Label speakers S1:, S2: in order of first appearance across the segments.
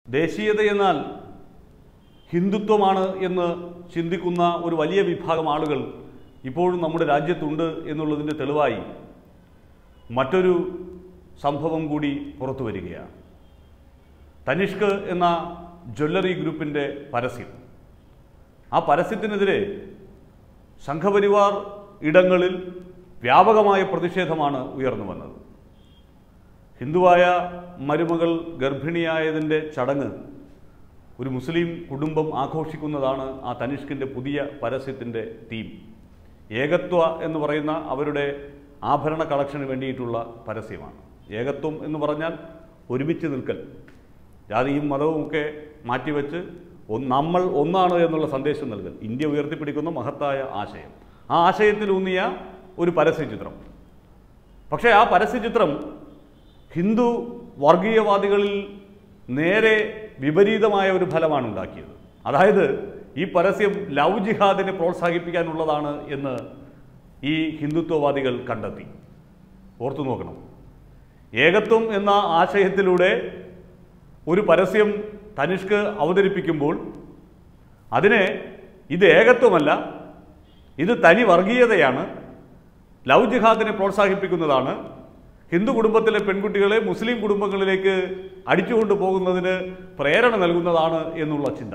S1: ദേശീയത എന്നാൽ ഹിന്ദുത്വമാണ് എന്ന് ചിന്തിക്കുന്ന ഒരു വലിയ വിഭാഗം ആളുകൾ ഇപ്പോഴും നമ്മുടെ രാജ്യത്തുണ്ട് എന്നുള്ളതിൻ്റെ തെളിവായി മറ്റൊരു സംഭവം കൂടി പുറത്തു വരികയാണ് തനിഷ്ക് എന്ന ജ്വല്ലറി ഗ്രൂപ്പിൻ്റെ പരസ്യം ആ പരസ്യത്തിനെതിരെ സംഘപരിവാർ ഇടങ്ങളിൽ വ്യാപകമായ പ്രതിഷേധമാണ് ഉയർന്നു വന്നത് ഹിന്ദുവായ മരുമകൾ ഗർഭിണിയായതിൻ്റെ ചടങ്ങ് ഒരു മുസ്ലിം കുടുംബം ആഘോഷിക്കുന്നതാണ് ആ തനിഷ്കിൻ്റെ പുതിയ പരസ്യത്തിൻ്റെ തീം ഏകത്വ എന്ന് പറയുന്ന അവരുടെ ആഭരണ കളക്ഷന് വേണ്ടിയിട്ടുള്ള പരസ്യമാണ് ഏകത്വം എന്ന് പറഞ്ഞാൽ ഒരുമിച്ച് നിൽക്കൽ ജാതിയും മതവും ഒക്കെ മാറ്റിവെച്ച് ഒന്ന് നമ്മൾ ഒന്നാണ് എന്നുള്ള സന്ദേശം നൽകൽ ഇന്ത്യ ഉയർത്തിപ്പിടിക്കുന്ന മഹത്തായ ആശയം ആ ആശയത്തിലൂന്നിയ ഒരു പരസ്യചിത്രം പക്ഷേ ആ പരസ്യചിത്രം ഹിന്ദു വർഗീയവാദികളിൽ നേരെ വിപരീതമായ ഒരു ഫലമാണ് ഉണ്ടാക്കിയത് അതായത് ഈ പരസ്യം ലവ് ജിഹാദിനെ പ്രോത്സാഹിപ്പിക്കാനുള്ളതാണ് എന്ന് ഈ ഹിന്ദുത്വവാദികൾ കണ്ടെത്തി ഓർത്തു നോക്കണം ഏകത്വം എന്ന ആശയത്തിലൂടെ ഒരു പരസ്യം തനിഷ്ക് അവതരിപ്പിക്കുമ്പോൾ അതിനെ ഇത് ഏകത്വമല്ല ഇത് തനി വർഗീയതയാണ് ലവ് ജിഹാദിനെ പ്രോത്സാഹിപ്പിക്കുന്നതാണ് ഹിന്ദു കുടുംബത്തിലെ പെൺകുട്ടികളെ മുസ്ലിം കുടുംബങ്ങളിലേക്ക് അടിച്ചുകൊണ്ടു പോകുന്നതിന് പ്രേരണ നൽകുന്നതാണ് എന്നുള്ള ചിന്ത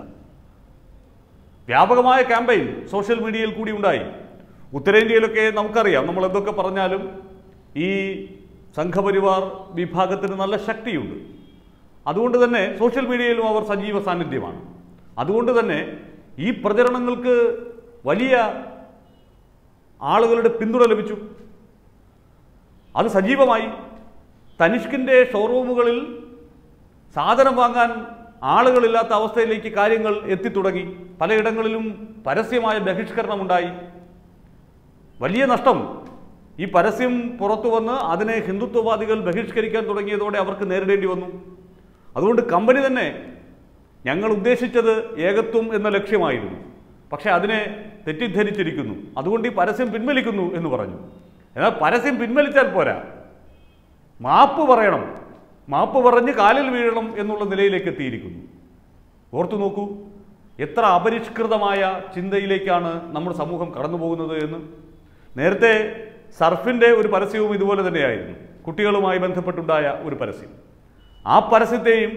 S1: വ്യാപകമായ ക്യാമ്പയിൻ സോഷ്യൽ മീഡിയയിൽ കൂടി ഉണ്ടായി ഉത്തരേന്ത്യയിലൊക്കെ നമുക്കറിയാം നമ്മൾ എന്തൊക്കെ പറഞ്ഞാലും ഈ സംഘപരിവാർ വിഭാഗത്തിന് നല്ല ശക്തിയുണ്ട് അതുകൊണ്ട് തന്നെ സോഷ്യൽ മീഡിയയിലും അവർ സജീവ സാന്നിധ്യമാണ് അതുകൊണ്ട് തന്നെ ഈ പ്രചരണങ്ങൾക്ക് വലിയ ആളുകളുടെ പിന്തുണ ലഭിച്ചു അത് സജീവമായി തനിഷ്കിൻ്റെ ഷോറൂമുകളിൽ സാധനം വാങ്ങാൻ ആളുകളില്ലാത്ത അവസ്ഥയിലേക്ക് കാര്യങ്ങൾ എത്തിത്തുടങ്ങി പലയിടങ്ങളിലും പരസ്യമായ ബഹിഷ്കരണമുണ്ടായി വലിയ നഷ്ടം ഈ പരസ്യം പുറത്തു വന്ന് അതിനെ ഹിന്ദുത്വവാദികൾ ബഹിഷ്കരിക്കാൻ തുടങ്ങിയതോടെ അവർക്ക് നേരിടേണ്ടി വന്നു അതുകൊണ്ട് കമ്പനി തന്നെ ഞങ്ങൾ ഉദ്ദേശിച്ചത് ഏകത്വം എന്ന ലക്ഷ്യമായിരുന്നു പക്ഷേ അതിനെ തെറ്റിദ്ധരിച്ചിരിക്കുന്നു അതുകൊണ്ട് ഈ പരസ്യം പിൻവലിക്കുന്നു എന്ന് പറഞ്ഞു എന്നാൽ പരസ്യം പിൻവലിച്ചാൽ പോരാ മാപ്പ് പറയണം മാപ്പ് പറഞ്ഞ് കാലിൽ വീഴണം എന്നുള്ള നിലയിലേക്ക് എത്തിയിരിക്കുന്നു ഓർത്തു നോക്കൂ എത്ര അപരിഷ്കൃതമായ ചിന്തയിലേക്കാണ് നമ്മുടെ സമൂഹം കടന്നു പോകുന്നത് എന്ന് നേരത്തെ സർഫിൻ്റെ ഒരു പരസ്യവും ഇതുപോലെ തന്നെയായിരുന്നു കുട്ടികളുമായി ബന്ധപ്പെട്ടുണ്ടായ ഒരു പരസ്യം ആ പരസ്യത്തെയും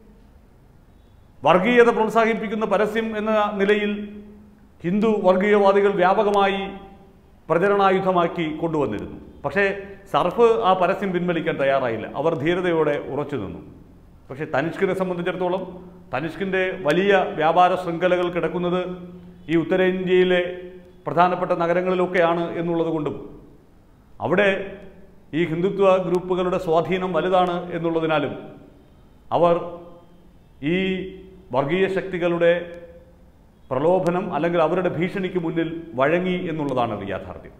S1: വർഗീയത പ്രോത്സാഹിപ്പിക്കുന്ന പരസ്യം എന്ന നിലയിൽ ഹിന്ദു വർഗീയവാദികൾ വ്യാപകമായി പ്രചരണായുധമാക്കി കൊണ്ടുവന്നിരുന്നു പക്ഷേ സർഫ് ആ പരസ്യം പിൻവലിക്കാൻ തയ്യാറായില്ല അവർ ധീരതയോടെ ഉറച്ചു നിന്നു പക്ഷേ തനിഷ്കിനെ സംബന്ധിച്ചിടത്തോളം തനിഷ്കിൻ്റെ വലിയ വ്യാപാര ശൃംഖലകൾ കിടക്കുന്നത് ഈ ഉത്തരേന്ത്യയിലെ പ്രധാനപ്പെട്ട നഗരങ്ങളിലൊക്കെയാണ് എന്നുള്ളത് കൊണ്ടും അവിടെ ഈ ഹിന്ദുത്വ ഗ്രൂപ്പുകളുടെ സ്വാധീനം വലുതാണ് എന്നുള്ളതിനാലും അവർ ഈ വർഗീയ ശക്തികളുടെ പ്രലോഭനം അല്ലെങ്കിൽ അവരുടെ ഭീഷണിക്ക് മുന്നിൽ വഴങ്ങി എന്നുള്ളതാണ് ഒരു യാഥാർത്ഥ്യം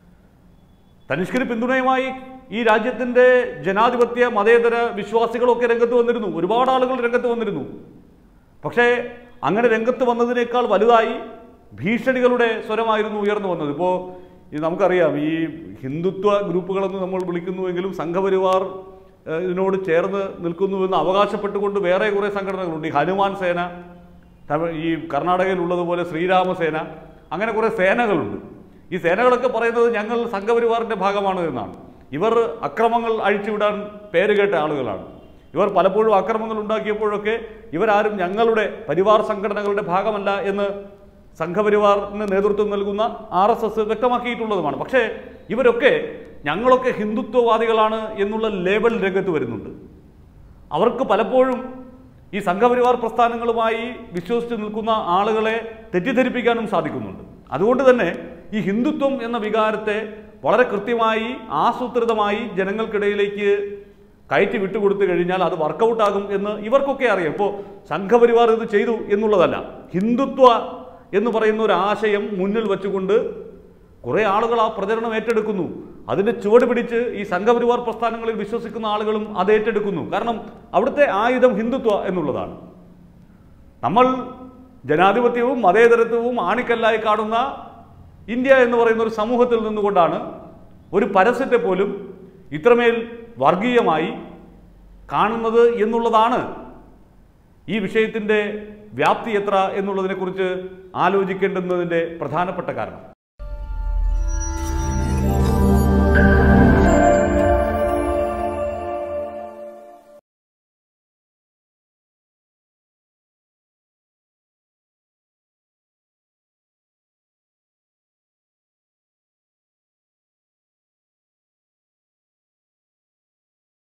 S1: തനിഷ്കിന് പിന്തുണയുമായി ഈ രാജ്യത്തിൻ്റെ ജനാധിപത്യ മതേതര വിശ്വാസികളൊക്കെ രംഗത്ത് വന്നിരുന്നു ഒരുപാട് ആളുകൾ രംഗത്ത് വന്നിരുന്നു പക്ഷേ അങ്ങനെ രംഗത്ത് വന്നതിനേക്കാൾ വലുതായി ഭീഷണികളുടെ സ്വരമായിരുന്നു ഉയർന്നു വന്നത് ഇപ്പോൾ ഈ നമുക്കറിയാം ഈ ഹിന്ദുത്വ ഗ്രൂപ്പുകളെന്ന് നമ്മൾ വിളിക്കുന്നുവെങ്കിലും സംഘപരിവാർ ഏഹ്, ഇതിനോട് ചേർന്ന് നിൽക്കുന്നുവെന്ന് അവകാശപ്പെട്ടുകൊണ്ട് വേറെ കുറേ സംഘടനകളുണ്ട് ഈ ഹനുമാൻ സേന തമിഴ് ഈ കർണാടകയിലുള്ളതുപോലെ ശ്രീരാമസേന അങ്ങനെ കുറേ സേനകളുണ്ട് ഈ സേനകളൊക്കെ പറയുന്നത് ഞങ്ങൾ സംഘപരിവാറിൻ്റെ ഭാഗമാണ് എന്നാണ് ഇവർ അക്രമങ്ങൾ അഴിച്ചുവിടാൻ പേരുകേട്ട ആളുകളാണ് ഇവർ പലപ്പോഴും അക്രമങ്ങൾ ഉണ്ടാക്കിയപ്പോഴൊക്കെ ഇവരാരും ഞങ്ങളുടെ പരിവാർ സംഘടനകളുടെ ഭാഗമല്ല എന്ന് സംഘപരിവാറിന് നേതൃത്വം നൽകുന്ന ആർ എസ് എസ് വ്യക്തമാക്കിയിട്ടുള്ളതുമാണ് പക്ഷേ ഇവരൊക്കെ ഞങ്ങളൊക്കെ ഹിന്ദുത്വവാദികളാണ് എന്നുള്ള ലേബൽ രംഗത്ത് വരുന്നുണ്ട് അവർക്ക് പലപ്പോഴും ഈ സംഘപരിവാർ പ്രസ്ഥാനങ്ങളുമായി വിശ്വസിച്ച് നിൽക്കുന്ന ആളുകളെ തെറ്റിദ്ധരിപ്പിക്കാനും സാധിക്കുന്നുണ്ട് അതുകൊണ്ട് തന്നെ ഈ ഹിന്ദുത്വം എന്ന വികാരത്തെ വളരെ കൃത്യമായി ആസൂത്രിതമായി ജനങ്ങൾക്കിടയിലേക്ക് കയറ്റി വിട്ടുകൊടുത്തു കഴിഞ്ഞാൽ അത് വർക്കൗട്ടാകും എന്ന് ഇവർക്കൊക്കെ അറിയാം ഇപ്പോൾ സംഘപരിവാർ ഇത് ചെയ്തു എന്നുള്ളതല്ല ഹിന്ദുത്വ എന്ന് പറയുന്ന ഒരു ആശയം മുന്നിൽ വെച്ചുകൊണ്ട് കുറേ ആളുകൾ ആ പ്രചരണം ഏറ്റെടുക്കുന്നു അതിൻ്റെ ചുവട് പിടിച്ച് ഈ സംഘപരിവാർ പ്രസ്ഥാനങ്ങളിൽ വിശ്വസിക്കുന്ന ആളുകളും അത് ഏറ്റെടുക്കുന്നു കാരണം അവിടുത്തെ ആയുധം ഹിന്ദുത്വ എന്നുള്ളതാണ് നമ്മൾ ജനാധിപത്യവും മതേതരത്വവും ആണിക്കല്ലായി കാണുന്ന ഇന്ത്യ എന്ന് പറയുന്ന ഒരു സമൂഹത്തിൽ നിന്നുകൊണ്ടാണ് ഒരു പരസ്യത്തെ പോലും ഇത്രമേൽ വർഗീയമായി കാണുന്നത് എന്നുള്ളതാണ് ഈ വിഷയത്തിൻ്റെ വ്യാപ്തി എത്ര എന്നുള്ളതിനെക്കുറിച്ച് ആലോചിക്കേണ്ടുന്നതിൻ്റെ പ്രധാനപ്പെട്ട കാരണം